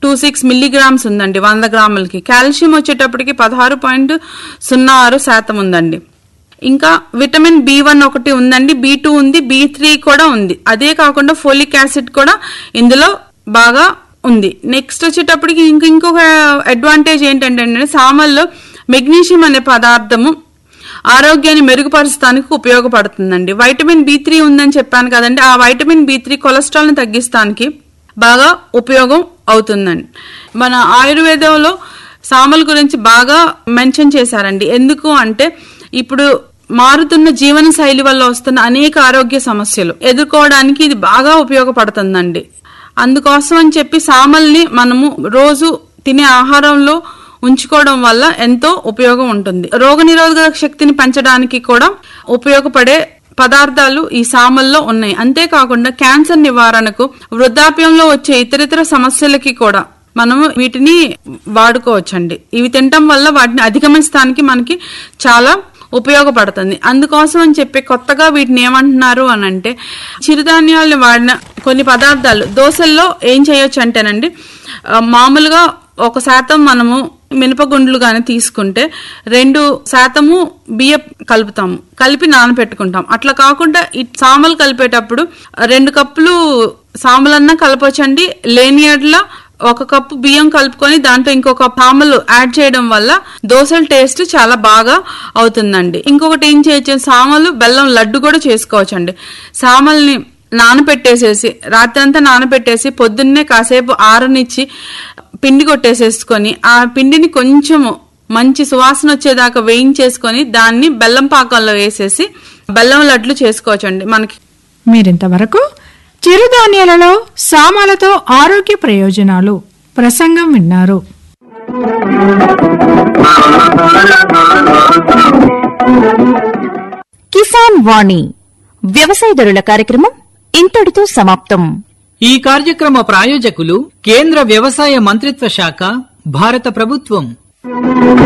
two six milligrams ఉందండి వంద గ్రాములకి calcium వచ్చేటప్పటికి పదహారు పాయింట్ సున్నా ఆరు శాతం ఉందండి ఇంకా విటమిన్ బి వన్ ఒకటి ఉందండి బి టూ ఉంది బి త్రీ కూడా ఉంది అదే కాకుండా ఫోలిక్ యాసిడ్ కూడా ఇందులో బాగా ఉంది నెక్స్ట్ వచ్చేటప్పటికి ఇంక ఇంకొక అడ్వాంటేజ్ ఏంటంటే సామల్లో మెగ్నీషియం అనే పదార్థము ఆరోగ్యాన్ని మెరుగుపరచడానికి ఉపయోగపడుతుందండి వైటమిన్ బి త్రీ ఉందని చెప్పాను కదండి ఆ వైటమిన్ బి త్రీ కొలెస్ట్రాల్ ని తగ్గిస్తానికి బాగా ఉపయోగం అవుతుందండి మన ఆయుర్వేదంలో సామల గురించి బాగా మెన్షన్ చేశారండి ఎందుకు అంటే ఇప్పుడు మారుతున్న జీవన శైలి వల్ల వస్తున్న అనేక ఆరోగ్య సమస్యలు ఎదుర్కోవడానికి ఇది బాగా ఉపయోగపడుతుందండి అందుకోసం అని చెప్పి సామల్ని మనము రోజు తినే ఆహారంలో ఉంచుకోవడం వల్ల ఎంతో ఉపయోగం ఉంటుంది రోగనిరోధక శక్తిని పెంచడానికి కూడా ఉపయోగపడే పదార్థాలు ఈ సామల్లో ఉన్నాయి అంతేకాకుండా క్యాన్సర్ నివారణకు వృద్ధాప్యంలో వచ్చే ఇతరితర సమస్యలకి కూడా మనము వీటిని వాడుకోవచ్చండి ఇవి తినటం వల్ల వాటిని అధిగమించడానికి మనకి చాలా ఉపయోగపడుతుంది అందుకోసం అని చెప్పి కొత్తగా వీటిని ఏమంటున్నారు అని అంటే చిరుధాన్యాలను వాడిన కొన్ని పదార్థాలు దోశల్లో ఏం చేయొచ్చు అంటేనండి ఆ, మామూలుగా ఒక శాతం మనము మినపగుండ్లు గాని తీసుకుంటే రెండు శాతము బియ్యం కలుపుతాము కలిపి నానబెట్టుకుంటాం అట్లా కాకుండా ఈ సామలు కలిపేటప్పుడు రెండు కప్పులు సామలన్నా కలపొచ్చండి లేని ఎడల ఒక కప్పు బియ్యం కలుపుకొని దాంట్లో ఇంకొక సామలు యాడ్ చేయడం వల్ల దోశల టేస్ట్ చాలా బాగా అవుతుందండి ఇంకొకటి ఏం చేయొచ్చు సామలు బెల్లం లడ్డు కూడా చేసుకోవచ్చండి సామల్ని నానబెట్టేసేసి రాత్రంతా నానబెట్టేసి పొద్దున్నే కాసేపు ఆరనిచ్చి పిండి కొట్టేసేసుకొని ఆ పిండిని కొంచెము మంచి సువాసన వచ్చేదాకా వేయించేసుకొని దాన్ని బెల్లం పాకంలో వేసేసి బెల్లం లడ్లు చేసుకోవచ్చండి మనకి మీరింతవరకు చిరుధాన్యాలలో సామాలతో ఆరోగ్య ప్రయోజనాలు ప్రసంగం విన్నారు కిసాన్ వాణి వ్యవసాయదారుల కార్యక్రమం ఇంతటితో సమాప్తం ఈ కార్యక్రమ ప్రాయోజకులు కేంద్ర వ్యవసాయ మంత్రిత్వ శాఖ భారత ప్రభుత్వం